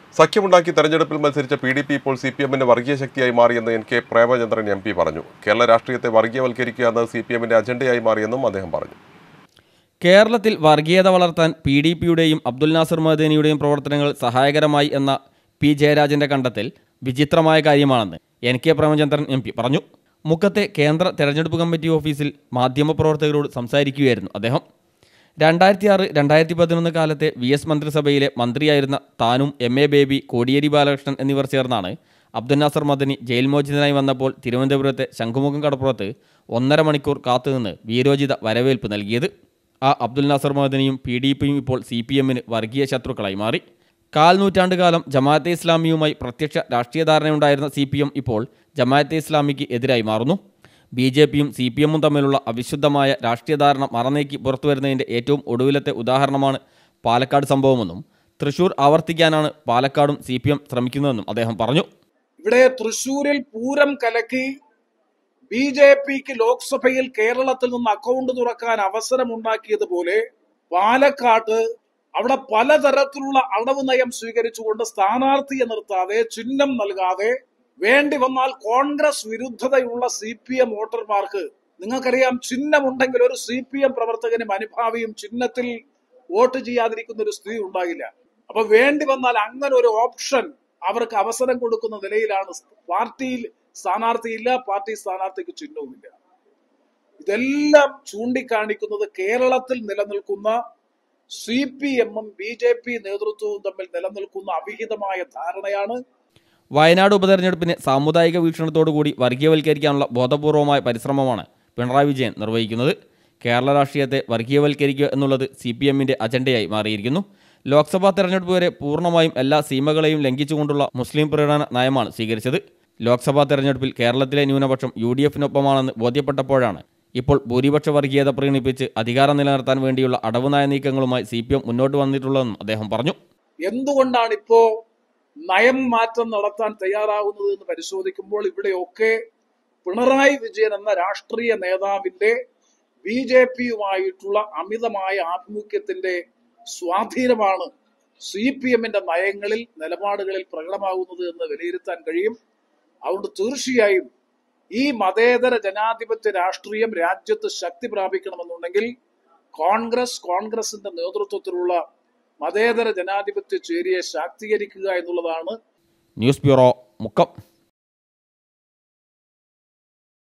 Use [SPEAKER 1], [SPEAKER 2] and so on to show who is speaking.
[SPEAKER 1] സഖ്യമുണ്ടാക്കി തെരഞ്ഞെടുപ്പിൽ മത്സരിച്ച P D P ഇപ്പോൾ സി പി എമ്മിന്റെ വർഗീയ ശക്തിയായി മാറിയെന്ന് N K Premachandran M P പറഞ്ഞു കേരള രാഷ്ട്രീയത്തെ വർഗീയവൽക്കരിക്കുക എന്നത് സി പി എമ്മിന്റെ അജണ്ടയായി മാറിയെന്നും അദ്ദേഹം പറഞ്ഞു
[SPEAKER 2] കേരളത്തിൽ വർഗീയത വളർത്താൻ പി ഡി പിയുടെയും അബ്ദുൽ നാസർ മദനിയുടെയും പ്രവർത്തനങ്ങൾ സഹായകരമായി എന്ന പി ജയരാജന്റെ കണ്ടെത്തൽ വിചിത്രമായ കാര്യമാണെന്ന് N K Premachandran M P പറഞ്ഞു മുക്കത്തെ കേന്ദ്ര തെരഞ്ഞെടുപ്പ് കമ്മിറ്റി ഓഫീസിൽ മാധ്യമപ്രവർത്തകരോട് സംസാരിക്കുകയായിരുന്നു അദ്ദേഹം രണ്ടായിരത്തി ആറ് രണ്ടായിരത്തി പതിനൊന്ന് കാലത്തെ വി എസ് മന്ത്രിസഭയിലെ മന്ത്രിയായിരുന്ന താനും എം എ ബേബി കോടിയേരി ബാലകൃഷ്ണൻ എന്നിവർ ചേർന്നാണ് അബ്ദുൽ നാസർ മദനി ജയിൽ മോചിതനായി വന്നപ്പോൾ തിരുവനന്തപുരത്തെ ശംഖുമുഖം കടപ്പുറത്ത് ഒന്നര മണിക്കൂർ കാത്തുനിന്ന് വീരോചിത വരവേൽപ്പ് നൽകിയത് ആ അബ്ദുൽ നാസർ മദനിയും പി ഡി പിയും ഇപ്പോൾ സി പി എമ്മിന് വർഗീയ ശത്രുക്കളായി മാറി കാൽ നൂറ്റാണ്ട് കാലം ജമാഅത്തെ ഇസ്ലാമിയുമായി പ്രത്യക്ഷ രാഷ്ട്രീയ ധാരണയുണ്ടായിരുന്ന സി പി എം ഇപ്പോൾ ജമാഅത്തെ ഇസ്ലാമിക്ക് എതിരായി മാറുന്നു ബി ജെ പിയും സി പി എമ്മും തമ്മിലുള്ള അവിശുദ്ധമായ രാഷ്ട്രീയ ധാരണ മറനീക്കി പുറത്തുവരുന്നതിൻ്റെ ഏറ്റവും ഒടുവിലത്തെ ഉദാഹരണമാണ് പാലക്കാട് സംഭവമെന്നും തൃശൂർ ആവർത്തിക്കാനാണ് പാലക്കാടും സി പി എം ശ്രമിക്കുന്നതെന്നും അദ്ദേഹം പറഞ്ഞു
[SPEAKER 3] ഇവിടെ തൃശൂരിൽ പൂരം കലക്കി ബി ജെ പിക്ക് ലോക്സഭയിൽ കേരളത്തിൽ നിന്ന് അക്കൗണ്ട് തുറക്കാൻ അവസരമുണ്ടാക്കിയതുപോലെ പാലക്കാട്ട് അവിടെ പലതരത്തിലുള്ള അടവ് നയം സ്വീകരിച്ചുകൊണ്ട് സ്ഥാനാർത്ഥിയെ നിർത്താതെ ചിഹ്നം നൽകാതെ വേണ്ടി വന്നാൽ കോൺഗ്രസ് വിരുദ്ധതയുള്ള സി പി എം വോട്ടർമാർക്ക് നിങ്ങൾക്കറിയാം ചിഹ്നമുണ്ടെങ്കിൽ ഒരു സി പി എം പ്രവർത്തകനും അനുഭാവിയും ചിഹ്നത്തിൽ വോട്ട് ചെയ്യാതിരിക്കുന്ന ഒരു സ്ഥിതി ഉണ്ടാകില്ല അപ്പൊ വേണ്ടി വന്നാൽ അങ്ങനെ ഒരു ഓപ്ഷൻ അവർക്ക് അവസരം കൊടുക്കുന്ന നിലയിലാണ് പാർട്ടിയിൽ സ്ഥാനാർത്ഥിയില്ല പാർട്ടി സ്ഥാനാർത്ഥിക്ക് ചിഹ്നവുമില്ല ഇതെല്ലാം ചൂണ്ടിക്കാണിക്കുന്നത് കേരളത്തിൽ നിലനിൽക്കുന്ന സി പി എമ്മും ബി ജെ പി നേതൃത്വവും തമ്മിൽ നിലനിൽക്കുന്ന അവിഹിതമായ ധാരണയാണ്
[SPEAKER 2] വയനാട് ഉപതെരഞ്ഞെടുപ്പിനെ സാമുദായിക വീക്ഷണത്തോടുകൂടി വർഗീയവൽക്കരിക്കാനുള്ള ബോധപൂർവമായ പരിശ്രമമാണ് പിണറായി വിജയൻ നിർവഹിക്കുന്നത് കേരള രാഷ്ട്രീയത്തെ വർഗീയവൽക്കരിക്കുക എന്നുള്ളത് സി പി എമ്മിൻ്റെ അജണ്ടയായി മാറിയിരിക്കുന്നു ലോക്സഭാ തെരഞ്ഞെടുപ്പ് വരെ പൂർണ്ണമായും എല്ലാ സീമകളെയും ലംഘിച്ചുകൊണ്ടുള്ള മുസ്ലിം പ്രകടന നയമാണ് സ്വീകരിച്ചത് ലോക്സഭാ തെരഞ്ഞെടുപ്പിൽ കേരളത്തിലെ ന്യൂനപക്ഷം യു ഡി എഫിനൊപ്പമാണെന്ന് ബോധ്യപ്പെട്ടപ്പോഴാണ് ഇപ്പോൾ ഭൂരിപക്ഷ വർഗീയത പ്രീണിപ്പിച്ച് അധികാരം നിലനിർത്താൻ വേണ്ടിയുള്ള അടവ് നയ നീക്കങ്ങളുമായി സി പി എം മുന്നോട്ട് വന്നിട്ടുള്ളതെന്നും അദ്ദേഹം പറഞ്ഞു
[SPEAKER 3] എന്തുകൊണ്ടാണ് ഇപ്പോ നയം മാറ്റം നടത്താൻ തയ്യാറാകുന്നത് എന്ന് പരിശോധിക്കുമ്പോൾ ഇവിടെയൊക്കെ പിണറായി വിജയൻ എന്ന രാഷ്ട്രീയ നേതാവിന്റെ ബി ജെ പിയുമായിട്ടുള്ള അമിതമായ ആഭിമുഖ്യത്തിന്റെ സ്വാധീനമാണ് സി പി എമ്മിന്റെ നയങ്ങളിൽ നിലപാടുകളിൽ പ്രകടമാകുന്നത് എന്ന് വിലയിരുത്താൻ കഴിയും അതുകൊണ്ട് തീർച്ചയായും ഈ മതേതര ജനാധിപത്യ രാഷ്ട്രീയം രാജ്യത്ത് ശക്തി പ്രാപിക്കണമെന്നുണ്ടെങ്കിൽ കോൺഗ്രസ് കോൺഗ്രസിന്റെ നേതൃത്വത്തിലുള്ള മതേതര ജനാധിപത്യ ചേരിയെ ശാക്തീകരിക്കുക എന്നുള്ളതാണ്
[SPEAKER 2] ന്യൂസ് ബ്യൂറോ മുക്കം